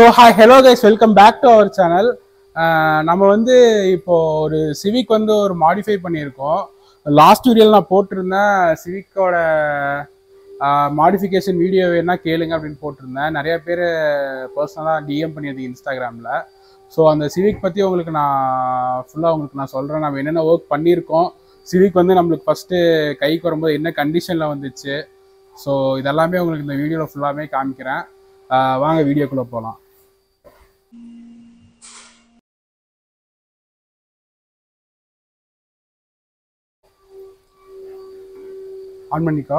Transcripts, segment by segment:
so hi hello guys welcome back to our channel நம்ம வந்து இப்போ ஒரு சிவிக் வந்து ஒரு மாடிஃபை பண்ணியிருக்கோம் லாஸ்ட் வீடியோவில் நான் போட்டிருந்தேன் சிவிக்கோட மாடிஃபிகேஷன் வீடியோ வேணா கேளுங்க அப்படின்னு போட்டிருந்தேன் நிறைய பேர் பர்சனலாக டிஎம் பண்ணியிருந்தீங்க இன்ஸ்டாகிராமில் ஸோ அந்த சிவிக் பற்றி உங்களுக்கு நான் ஃபுல்லாக உங்களுக்கு நான் சொல்கிறேன் நம்ம என்னென்ன ஒர்க் பண்ணியிருக்கோம் சிவிக் வந்து நம்மளுக்கு ஃபஸ்ட்டு கைக்கு வரும்போது என்ன கண்டிஷனில் வந்துச்சு ஸோ இதெல்லாமே உங்களுக்கு இந்த வீடியோவில் ஃபுல்லாமே காமிக்கிறேன் ஆஹ் வாங்க வீடியோக்குள்ளே போகலாம் ஆன் பண்ணிக்கோ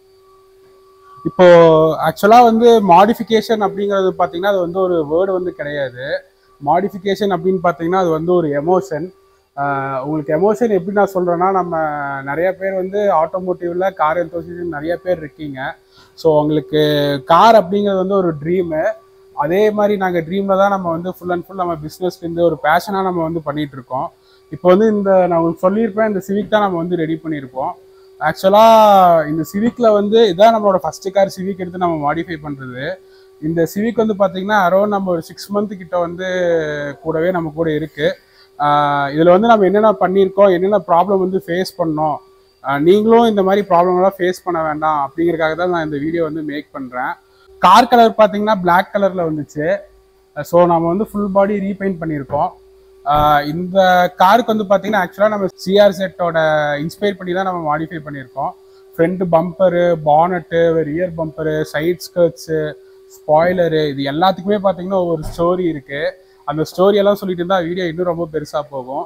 இப்போ ஆக்சுவலாக வந்து மாடிஃபிகேஷன் அப்படிங்கிறது பார்த்தீங்கன்னா அது வந்து ஒரு வேர்டு வந்து கிடையாது மாடிஃபிகேஷன் அப்படின்னு பார்த்தீங்கன்னா அது வந்து ஒரு எமோஷன் உங்களுக்கு எமோஷன் எப்படி நான் சொல்கிறேன்னா நம்ம நிறைய பேர் வந்து ஆட்டோமோட்டிவில் கார் எந்தோசியேஷன் நிறைய பேர் இருக்கீங்க ஸோ உங்களுக்கு கார் அப்படிங்கிறது வந்து ஒரு ட்ரீமு அதே மாதிரி நாங்கள் ட்ரீமில் தான் நம்ம வந்து ஃபுல் அண்ட் ஃபுல் நம்ம பிஸ்னஸ்லேருந்து ஒரு பேஷனாக நம்ம வந்து பண்ணிகிட்டு இருக்கோம் இப்போ வந்து இந்த நான் உங்களுக்கு சொல்லியிருப்பேன் இந்த சிவிக் தான் நம்ம வந்து ரெடி பண்ணியிருப்போம் ஆக்சுவலாக இந்த சிவிக்கில் வந்து இதான் நம்மளோட ஃபஸ்ட்டு கார் சிவிக் எடுத்து நம்ம மாடிஃபை பண்ணுறது இந்த சிவிக் வந்து பார்த்தீங்கன்னா அரௌண்ட் நம்ம ஒரு சிக்ஸ் மந்த் கிட்ட வந்து கூடவே நம்ம கூட இருக்குது இதில் வந்து நம்ம என்னென்ன பண்ணியிருக்கோம் என்னென்ன ப்ராப்ளம் வந்து ஃபேஸ் பண்ணோம் ஆஹ் நீங்களும் இந்த மாதிரி ப்ராப்ளம்லாம் ஃபேஸ் பண்ண வேண்டாம் அப்படிங்கறதுக்காக தான் நான் இந்த வீடியோ வந்து மேக் பண்ணுறேன் கார் கலர் பார்த்தீங்கன்னா Black கலரில் வந்துச்சு ஸோ நம்ம வந்து ஃபுல் பாடி ரீபெயிண்ட் பண்ணியிருக்கோம் ஆஹ் இந்த காருக்கு வந்து பார்த்தீங்கன்னா ஆக்சுவலாக நம்ம சிஆர் செட்டோட இன்ஸ்பயர் பண்ணி தான் நம்ம மாடிஃபை பண்ணியிருக்கோம் front bumper bonnet rear bumper side skirts spoiler இது எல்லாத்துக்குமே பார்த்தீங்கன்னா ஒவ்வொரு ஸ்டோரி இருக்குது அந்த ஸ்டோரி எல்லாம் சொல்லிட்டு இருந்தால் வீடியோ இன்னும் ரொம்ப பெருசாக போகும்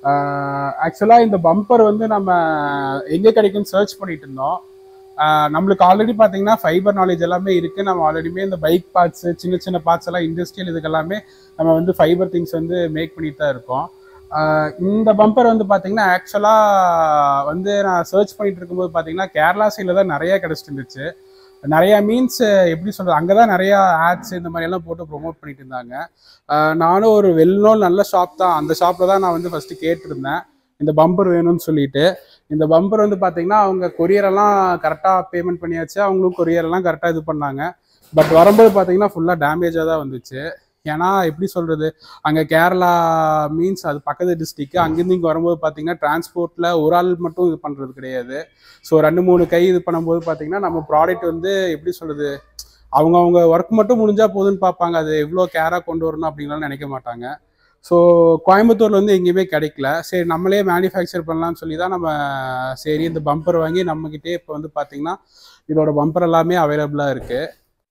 ஆக்சுவலாக இந்த பம்பர் வந்து நம்ம எங்கே கிடைக்கும்னு சர்ச் பண்ணிட்டு இருந்தோம் ஆஹ் நம்மளுக்கு ஆல்ரெடி பார்த்தீங்கன்னா ஃபைபர் நாலேஜ் எல்லாமே இருக்குது நம்ம ஆல்ரெடிமே இந்த பைக் பார்ட்ஸ் சின்ன சின்ன பார்ட்ஸ் எல்லாம் இண்டஸ்ட்ரியல் இதுக்கெல்லாமே நம்ம வந்து ஃபைபர் திங்ஸ் வந்து மேக் பண்ணிட்டு தான் இருக்கோம் ஆஹ் இந்த பம்பர் வந்து பார்த்தீங்கன்னா ஆக்சுவலாக வந்து நான் சர்ச் பண்ணிட்டு இருக்கும்போது பார்த்தீங்கன்னா கேரளா சைடில் தான் நிறைய கிடச்சிட்டு இருந்துச்சு நிறைய மீன்ஸ் எப்படி சொல்றது அங்கே தான் நிறைய ஆட்ஸ் இந்த மாதிரி எல்லாம் போட்டு ப்ரொமோட் பண்ணிட்டு இருந்தாங்க ஆஹ் நானும் ஒரு வெல் நோன் நல்ல ஷாப் தான் அந்த ஷாப்பில் தான் நான் வந்து ஃபஸ்ட்டு கேட்டிருந்தேன் இந்த பம்பர் வேணும்னு சொல்லிட்டு இந்த பம்பர் வந்து பார்த்தீங்கன்னா அவங்க கொரியர் எல்லாம் கரெக்டாக பேமெண்ட் பண்ணியாச்சு அவங்களும் கொரியர் எல்லாம் கரெக்டாக இது பண்ணாங்க பட் வரும்போது பார்த்தீங்கன்னா ஃபுல்லாக டேமேஜாக தான் வந்துச்சு ஏன்னா எப்படி சொல்கிறது அங்கே கேரளா மீன்ஸ் அது பக்கத்து டிஸ்ட்ரிக்ட் அங்கேருந்து இங்கே வரும்போது பார்த்தீங்கன்னா டிரான்ஸ்போர்ட்டில் ஒரு ஆள் மட்டும் இது பண்ணுறது கிடையாது ஸோ ரெண்டு மூணு கை இது பண்ணும்போது பார்த்தீங்கன்னா நம்ம ப்ராடக்ட் வந்து எப்படி சொல்கிறது அவங்க அவங்க ஒர்க் மட்டும் முடிஞ்சா போதுன்னு பார்ப்பாங்க அது எவ்வளோ கேராக கொண்டு வரணும் அப்படின்லாம் நினைக்க மாட்டாங்க ஸோ கோயம்புத்தூர்ல வந்து எங்கேயுமே கிடைக்கல சரி நம்மளே மேனுஃபேக்சர் பண்ணலாம்னு சொல்லி தான் நம்ம சரி இந்த பம்பர் வாங்கி நம்மக்கிட்டே இப்போ வந்து பார்த்தீங்கன்னா இதோட பம்பர் எல்லாமே அவைலபிளாக இருக்குது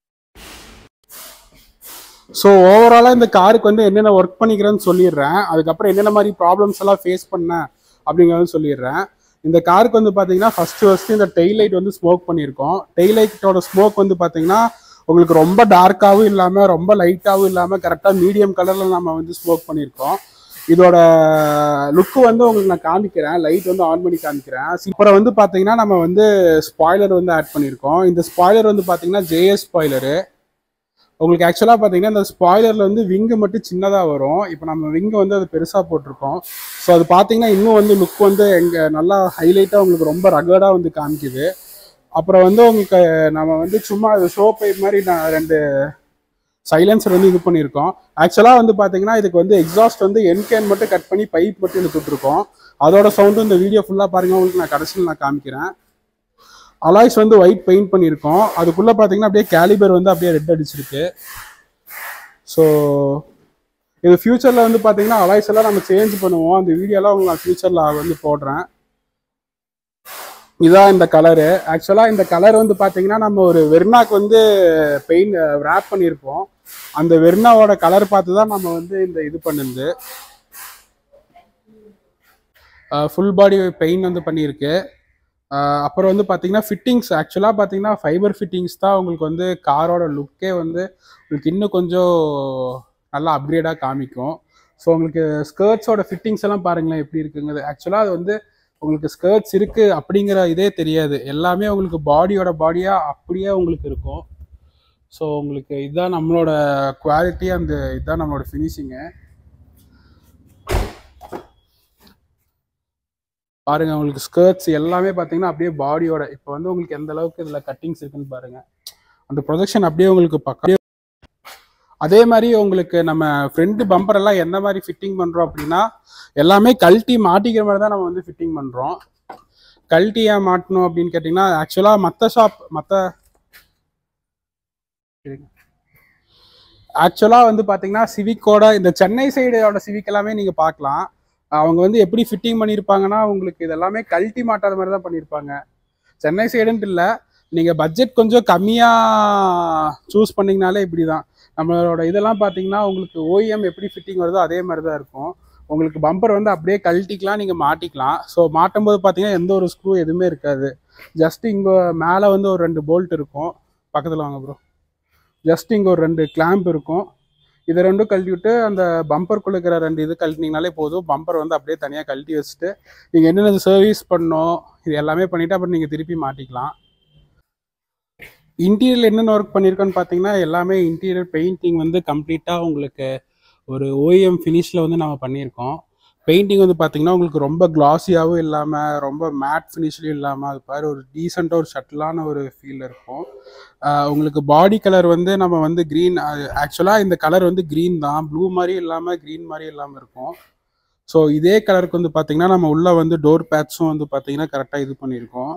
ஸோ ஓவராலாக இந்த காருக்கு வந்து என்னென்ன ஒர்க் பண்ணிக்கிறேன்னு சொல்லிடுறேன் அதுக்கப்புறம் என்னென்ன மாதிரி ப்ராப்ளம்ஸ் எல்லாம் ஃபேஸ் பண்ணேன் அப்படிங்கிறத சொல்லிடுறேன் இந்த காருக்கு வந்து பார்த்தீங்கன்னா ஃபர்ஸ்ட் ஃபர்ஸ்ட் இந்த டெய்ல் லைட் வந்து ஸ்மோக் பண்ணியிருக்கோம் டெய்ல் லைட்டோட ஸ்மோக் வந்து பார்த்தீங்கன்னா உங்களுக்கு ரொம்ப டார்க்காகவும் இல்லாமல் ரொம்ப லைட்டாகவும் இல்லாமல் கரெக்டாக மீடியம் கலரில் நம்ம வந்து ஸ்மோக் பண்ணியிருக்கோம் இதோட லுக்கு வந்து உங்களுக்கு நான் காமிக்கிறேன் லைட் வந்து ஆன் பண்ணி காமிக்கிறேன் அப்புறம் வந்து பார்த்தீங்கன்னா நம்ம வந்து ஸ்பாய்லர் வந்து ஆட் பண்ணியிருக்கோம் இந்த ஸ்பாய்லர் வந்து பார்த்தீங்கன்னா ஜேஎஸ் ஸ்பாய்லரு உங்களுக்கு ஆக்சுவலாக பார்த்தீங்கன்னா இந்த ஸ்பாய்லரில் வந்து விங்கு மட்டும் சின்னதாக வரும் இப்போ நம்ம விங்கு வந்து அது பெருசாக போட்டிருக்கோம் ஸோ அது பார்த்தீங்கன்னா இன்னும் வந்து லுக் வந்து எங்க நல்லா ஹைலைட்டாக உங்களுக்கு ரொம்ப ரகடாக வந்து காமிக்குது அப்புறம் வந்து உங்களுக்கு நம்ம வந்து சும்மா அது ஷோ பைப் மாதிரி நான் ரெண்டு சைலன்சர் வந்து இது பண்ணியிருக்கோம் ஆக்சுவலாக வந்து பார்த்தீங்கன்னா இதுக்கு வந்து எக்ஸாஸ்ட் வந்து என் கேன் மட்டும் கட் பண்ணி பைப் மட்டும் இழுத்துட்ருக்கோம் அதோட சவுண்டு இந்த வீடியோ ஃபுல்லாக பாருங்க உங்களுக்கு நான் கடைசியில் நான் காமிக்கிறேன் அலாய்ஸ் வந்து ஒயிட் பெயிண்ட் பண்ணியிருக்கோம் அதுக்குள்ளே பார்த்தீங்கன்னா அப்படியே கேலிபர் வந்து அப்படியே ரெட் அடிச்சிருக்கு ஸோ இது ஃப்யூச்சரில் வந்து பார்த்தீங்கன்னா அலாய்ஸ் எல்லாம் நம்ம சேஞ்ச் பண்ணுவோம் அந்த வீடியோலாம் உங்களுக்கு நான் ஃப்யூச்சரில் வந்து போடுறேன் இதான் இந்த கலரு ஆக்சுவலாக இந்த கலர் வந்து பார்த்தீங்கன்னா நம்ம ஒரு வெர்னாக்கு வந்து பெயிண்ட் ரேப் பண்ணியிருப்போம் அந்த வெர்னாவோட கலர் பார்த்து தான் நம்ம வந்து இந்த இது பண்ணுது ஃபுல் பாடி பெயிண்ட் வந்து பண்ணியிருக்கு ஆஹ் அப்புறம் வந்து பார்த்தீங்கன்னா ஃபிட்டிங்ஸ் ஆக்சுவலாக பார்த்தீங்கன்னா ஃபைபர் ஃபிட்டிங்ஸ் தான் உங்களுக்கு வந்து காரோட லுக்கே வந்து உங்களுக்கு இன்னும் கொஞ்சம் நல்லா அப்கிரேடாக காமிக்கும் ஸோ உங்களுக்கு ஸ்கர்ட்ஸோட ஃபிட்டிங்ஸ் எல்லாம் பாருங்களேன் எப்படி இருக்குங்கிறது ஆக்சுவலாக அது வந்து உங்களுக்கு ஸ்கர்ட்ஸ் இருக்குது அப்படிங்கிற இதே தெரியாது எல்லாமே உங்களுக்கு பாடியோட பாடியாக அப்படியே உங்களுக்கு இருக்கும் ஸோ உங்களுக்கு இதுதான் நம்மளோட குவாலிட்டி அந்த இதுதான் நம்மளோட ஃபினிஷிங்கு பாருங்க உங்களுக்கு ஸ்கர்ட்ஸ் எல்லாமே பார்த்தீங்கன்னா அப்படியே பாடியோட இப்போ வந்து உங்களுக்கு எந்த அளவுக்கு இதில் கட்டிங்ஸ் இருக்குன்னு பாருங்க அந்த ப்ரொஜெக்ஷன் அப்படியே உங்களுக்கு பக்கம் அதே மாதிரி உங்களுக்கு நம்ம ஃப்ரண்ட் பம்பர் எல்லாம் எந்த மாதிரி ஃபிட்டிங் பண்ணுறோம் அப்படின்னா எல்லாமே கழட்டி மாட்டிக்கிற மாதிரி தான் நம்ம வந்து ஃபிட்டிங் பண்ணுறோம் கழட்டி ஏன் மாட்டணும் அப்படின்னு கேட்டிங்கன்னா ஆக்சுவலாக மற்ற ஷாப் மற்ற ஆக்சுவலாக வந்து பார்த்தீங்கன்னா சிவிக்கோட இந்த சென்னை சைடோட சிவிக் எல்லாமே நீங்கள் பார்க்கலாம் அவங்க வந்து எப்படி ஃபிட்டிங் பண்ணியிருப்பாங்கன்னா உங்களுக்கு இதெல்லாமே கழட்டி மாட்டாத மாதிரி தான் பண்ணியிருப்பாங்க சென்னை சைடுன்ட்டு இல்லை நீங்கள் பட்ஜெட் கொஞ்சம் கம்மியாக சூஸ் பண்ணிங்கனாலே இப்படி தான் நம்மளோட இதெல்லாம் பார்த்தீங்கன்னா உங்களுக்கு ஓஎம் எப்படி ஃபிட்டிங் வருதோ அதே மாதிரி தான் இருக்கும் உங்களுக்கு பம்பர் வந்து அப்படியே கழட்டிக்கலாம் நீங்கள் மாட்டிக்கலாம் ஸோ மாட்டும் போது பார்த்தீங்கன்னா எந்த ஒரு ஸ்க்ரூ எதுவுமே இருக்காது ஜஸ்ட் இங்கே மேலே வந்து ஒரு ரெண்டு போல்ட் இருக்கும் பக்கத்தில் வாங்க ப்ரோ ஜஸ்ட் இங்கே ஒரு ரெண்டு கிளாம்ப் இருக்கும் இதை ரெண்டும் கழட்டி விட்டு அந்த பம்பருக்குள்ள இருக்கிற ரெண்டு இது கழட்டினீங்கனாலே போதும் பம்பர் வந்து அப்படியே தனியாக கழட்டி வச்சுட்டு நீங்கள் என்னென்ன சர்வீஸ் பண்ணணும் இது எல்லாமே பண்ணிவிட்டு அப்புறம் நீங்கள் திருப்பி மாட்டிக்கலாம் இன்டீரியர் என்னென்ன ஒர்க் பண்ணியிருக்கோன்னு பார்த்தீங்கன்னா எல்லாமே இன்டீரியர் பெயிண்டிங் வந்து கம்ப்ளீட்டாக உங்களுக்கு ஒரு ஓஎம் ஃபினிஷில் வந்து நம்ம பண்ணியிருக்கோம் பெயிண்டிங் வந்து பார்த்தீங்கன்னா உங்களுக்கு ரொம்ப கிளாஸியாகவும் இல்லாமல் ரொம்ப மேட் ஃபினிஷ்லையும் இல்லாமல் அது பாரு ஒரு டீசெண்டாக ஒரு ஷட்டிலான ஒரு ஃபீல் இருக்கும் ஆஹ் உங்களுக்கு பாடி கலர் வந்து நம்ம வந்து க்ரீன் ஆக்சுவலாக இந்த கலர் வந்து க்ரீன் தான் ப்ளூ மாதிரி இல்லாமல் க்ரீன் மாதிரி இல்லாமல் இருக்கும் ஸோ இதே கலருக்கு வந்து பார்த்தீங்கன்னா நம்ம உள்ளே வந்து டோர் பேட்ஸும் வந்து பார்த்தீங்கன்னா கரெக்டாக இது பண்ணியிருக்கோம்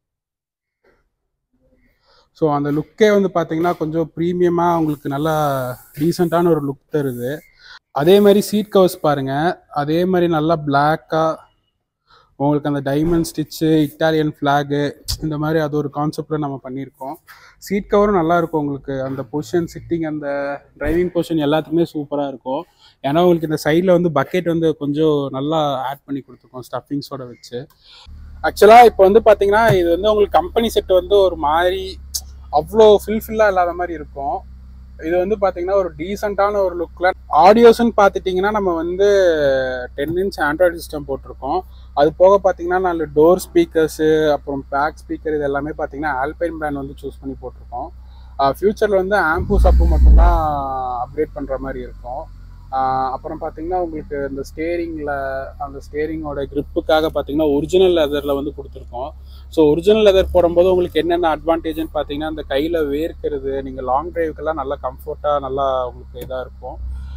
ஸோ அந்த லுக்கே வந்து பார்த்தீங்கன்னா கொஞ்சம் ப்ரீமியமாக உங்களுக்கு நல்லா டீசெண்டான ஒரு லுக் தருது அதே மாதிரி சீட் கவர்ஸ் பாருங்க அதே மாதிரி நல்லா பிளாக்காக உங்களுக்கு அந்த டைமண்ட் ஸ்டிச்சு இட்டாலியன் ஃப்ளாகு இந்த மாதிரி அது ஒரு கான்செப்டில் நம்ம பண்ணியிருக்கோம் சீட் கவரும் நல்லா இருக்கும் உங்களுக்கு அந்த பொசிஷன் சிட்டிங் அந்த டிரைவிங் பொசிஷன் எல்லாத்துக்குமே சூப்பராக இருக்கும் ஏன்னா உங்களுக்கு இந்த சைடில் வந்து பக்கெட் வந்து கொஞ்சம் நல்லா ஆட் பண்ணி கொடுத்துருக்கோம் ஸ்டஃபிங்ஸோட வச்சு ஆக்சுவலாக இப்போ வந்து பார்த்தீங்கன்னா இது வந்து உங்களுக்கு கம்பெனி செட் வந்து ஒரு மாதிரி அவ்வளோ ஃபில்ஃபில்லாக இல்லாத மாதிரி இருக்கும் இது வந்து பார்த்தீங்கன்னா ஒரு டீசெண்டான ஒரு லுக்கில் ஆடியோஸ்ன்னு பார்த்துட்டிங்கன்னா நம்ம வந்து டென் இன்ச் ஆண்ட்ராய்டு சிஸ்டம் போட்டிருக்கோம் அது போக பார்த்தீங்கன்னா நாலு டோர் ஸ்பீக்கர்ஸு அப்புறம் பேக் ஸ்பீக்கர் இது எல்லாமே பார்த்தீங்கன்னா ஆல்பைன் பிராண்ட் வந்து சூஸ் பண்ணி போட்டிருக்கோம் ஃப்யூச்சரில் வந்து ஆம்பு சப்பு மட்டும்தான் அப்டேட் பண்ணுற மாதிரி இருக்கும் ஆஹ் அப்புறம் பார்த்தீங்கன்னா உங்களுக்கு இந்த ஸ்டேரிங்கில் அந்த ஸ்டேரிங்கோட gripக்காக பார்த்தீங்கன்னா ஒரிஜினல் லெதரில் வந்து கொடுத்துருக்கோம் ஸோ ஒரிஜினல் லெதர் போடும்போது உங்களுக்கு என்னென்ன அட்வான்டேஜ்னு பார்த்தீங்கன்னா அந்த கையில் வேர்க்கிறது நீங்கள் லாங் டிரைவுக்கெல்லாம் நல்லா கம்ஃபர்ட்டாக நல்லா உங்களுக்கு இதாக இருக்கும்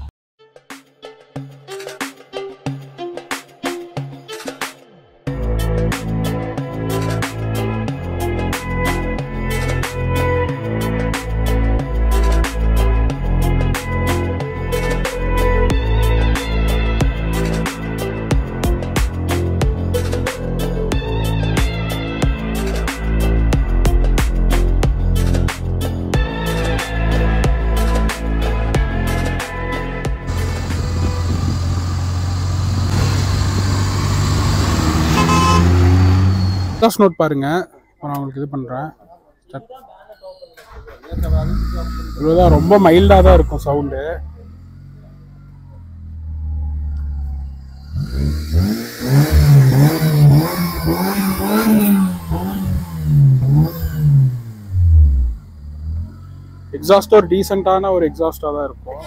எக்ஸாஸ்ட் நோட் பாருங்க இப்போ நான் உங்களுக்கு இது பண்ணுறேன் இவ்வளோதான் ரொம்ப மைல்டாக தான் இருக்கும் சவுண்டு எக்ஸாஸ்ட் ஒரு டீசெண்டான ஒரு எக்ஸாஸ்டாக தான் இருக்கும்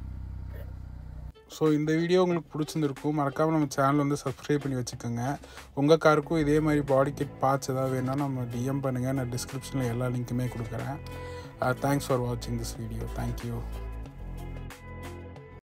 ஸோ இந்த வீடியோ உங்களுக்கு பிடிச்சிருந்துருக்கும் மறக்காமல் நம்ம சேனல் வந்து சப்ஸ்கிரைப் பண்ணி வச்சுக்கோங்க உங்கள் காருக்கும் இதே மாதிரி பாடி கிட் பார்ட்ஸ் ஏதாவது வேணும்னா நம்ம டிஎம் பண்ணுங்கள் நான் டிஸ்கிரிப்ஷனில் எல்லா லிங்க்குமே கொடுக்குறேன் தேங்க்ஸ் ஃபார் வாட்சிங் திஸ் வீடியோ தேங்க்யூ